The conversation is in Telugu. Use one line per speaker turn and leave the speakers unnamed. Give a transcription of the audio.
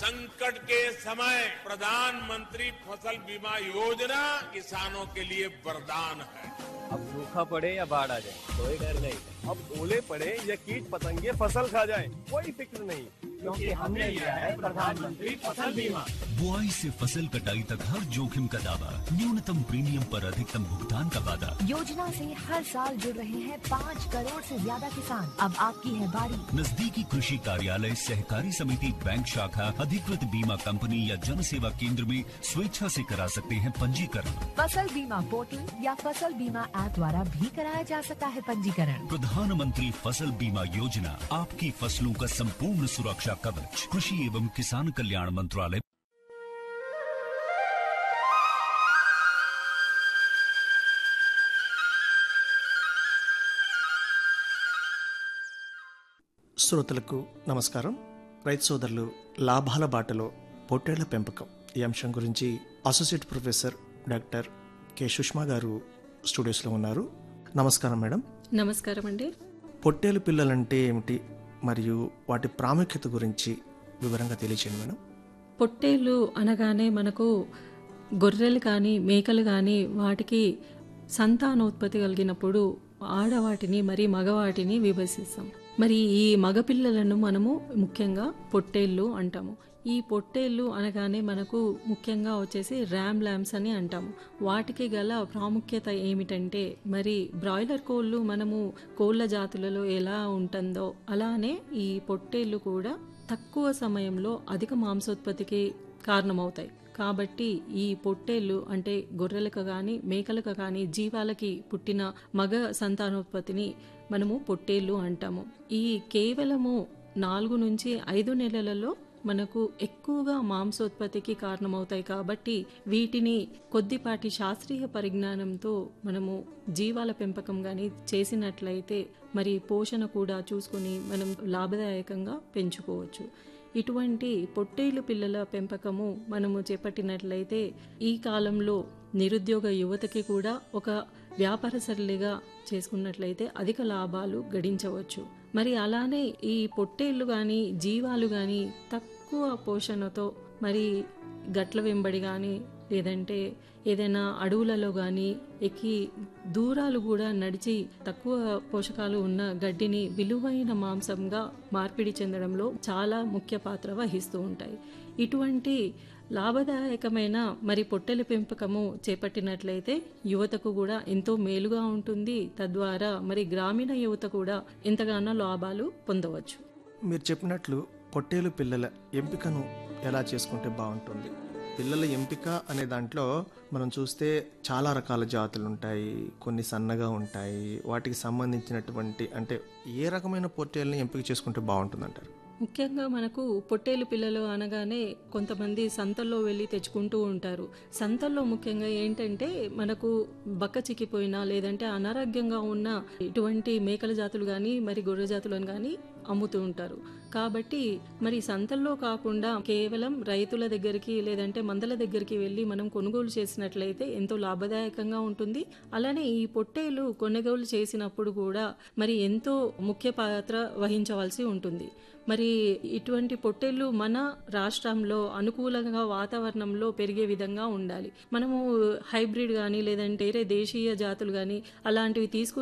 संकट के समय प्रधानमंत्री फसल बीमा योजना किसानों के लिए वरदान है
अब सूखा पड़े या बाढ़ आ जाए कोई डर नहीं अब ओले पड़े या कीट पतंगे फसल खा जाए कोई फिक्र नहीं क्योंकि हमने लिया है प्रधानमंत्री फसल बीमा
बुआई से फसल कटाई तक हर जोखिम का दावा न्यूनतम प्रीमियम पर अधिकतम भुगतान का वादा
योजना से हर साल जुड़ रहे हैं पाँच करोड़ से ज्यादा किसान अब आपकी है बारी
नजदीकी कृषि कार्यालय सहकारी समिति बैंक शाखा अधिकृत बीमा कंपनी या जन सेवा केंद्र में स्वेच्छा से करा सकते हैं पंजीकरण
फसल बीमा पोर्टल या फसल बीमा ऐप द्वारा भी कराया जा सकता है पंजीकरण
प्रधानमंत्री फसल बीमा योजना आपकी फसलों का संपूर्ण सुरक्षा कवच कृषि एवं किसान कल्याण मंत्रालय
శ్రోతలకు నమస్కారం రైతు సోదరులు లాభాల బాటలో పొట్టేళ్ల పెంపకం ఈ అంశం గురించి associate professor doctor K Sushma garu స్టూడియోస్లో ఉన్నారు నమస్కారం మేడం
నమస్కారం అండి
పొట్టేలు పిల్లలంటే ఏమిటి మరియు వాటి ప్రాముఖ్యత గురించి వివరంగా తెలియచేయండి మేడం
పొట్టేళ్ళు అనగానే మనకు గొర్రెలు కానీ మేకలు కానీ వాటికి సంతానోత్పత్తి కలిగినప్పుడు ఆడవాటిని మరి మగవాటిని విభజిస్తాం మరి ఈ మగపిల్లలను మనము ముఖ్యంగా పొట్టేళ్ళు అంటాము ఈ పొట్టేళ్ళు అనగానే మనకు ముఖ్యంగా వచ్చేసి ర్యామ్ ల్యామ్స్ అని అంటాము వాటికి గల ప్రాముఖ్యత ఏమిటంటే మరి బ్రాయిలర్ కోళ్ళు మనము కోళ్ళ జాతులలో ఎలా ఉంటుందో అలానే ఈ పొట్టేళ్ళు కూడా తక్కువ సమయంలో అధిక మాంసోత్పత్తికి కారణమవుతాయి కాబట్టి ఈ పొట్టేళ్ళు అంటే గొర్రెలకు కానీ మేకలకు కానీ జీవాలకి పుట్టిన మగ సంతానోత్పత్తిని మనము పొట్టేళ్ళు అంటాము ఈ కేవలము నాలుగు నుంచి ఐదు నెలలలో మనకు ఎక్కువగా మాంసోత్పత్తికి కారణమవుతాయి కాబట్టి వీటిని కొద్దిపాటి శాస్త్రీయ పరిజ్ఞానంతో మనము జీవాల పెంపకం కానీ చేసినట్లయితే మరి పోషణ కూడా చూసుకుని మనం లాభదాయకంగా పెంచుకోవచ్చు ఇటువంటి పొట్టేలు పిల్లల పెంపకము మనము చేపట్టినట్లయితే ఈ కాలంలో నిరుద్యోగ యువతకి కూడా ఒక వ్యాపారసరళిగా చేసుకున్నట్లయితే అధిక లాభాలు గడించవచ్చు మరి అలానే ఈ పొట్టేళ్ళు కానీ జీవాలు కానీ తక్కువ పోషణతో మరి గట్ల వెంబడి కానీ లేదంటే ఏదైనా అడవులలో కానీ ఎక్కి దూరాలు కూడా నడిచి తక్కువ పోషకాలు ఉన్న గడ్డిని విలువైన మాంసంగా మార్పిడి చెందడంలో చాలా ముఖ్య పాత్ర వహిస్తూ ఉంటాయి ఇటువంటి లాభదాయకమైన మరి పొట్టెల పెంపకము చేపట్టినట్లయితే యువతకు కూడా ఎంతో మేలుగా ఉంటుంది తద్వారా మరి గ్రామీణ యువత కూడా ఎంతగానో లాభాలు పొందవచ్చు
మీరు చెప్పినట్లు పొట్టేలు పిల్లల ఎంపికను ఎలా చేసుకుంటే బాగుంటుంది పిల్లల ఎంపిక అనే దాంట్లో మనం చూస్తే చాలా రకాల జాతులు ఉంటాయి కొన్ని సన్నగా ఉంటాయి వాటికి సంబంధించినటువంటి అంటే ఏ రకమైన పొట్టేళ్ళని ఎంపిక చేసుకుంటే బాగుంటుంది అంటారు
ముఖ్యంగా మనకు పొట్టేలు పిల్లలు అనగానే కొంతమంది సంతల్లో వెళ్ళి తెచ్చుకుంటూ ఉంటారు సంతల్లో ముఖ్యంగా ఏంటంటే మనకు బక్క చిక్కిపోయినా లేదంటే అనారోగ్యంగా ఉన్న ఇటువంటి మేకల జాతులు కానీ మరి గొర్రె జాతులను కానీ అమ్ముతూ ఉంటారు కాబట్టి మరి సంతల్లో కాకుండా కేవలం రైతుల దగ్గరికి లేదంటే మందల దగ్గరికి వెళ్ళి మనం కొనుగోలు చేసినట్లయితే ఎంతో లాభదాయకంగా ఉంటుంది అలానే ఈ పొట్టేలు కొనుగోలు చేసినప్పుడు కూడా మరి ఎంతో ముఖ్య పాత్ర వహించవలసి ఉంటుంది మరి ఇటువంటి పొట్టేళ్ళు మన రాష్ట్రంలో అనుకూలంగా వాతావరణంలో పెరిగే విధంగా ఉండాలి మనము హైబ్రిడ్ కానీ లేదంటే వేరే దేశీయ జాతులు కానీ అలాంటివి తీసుకు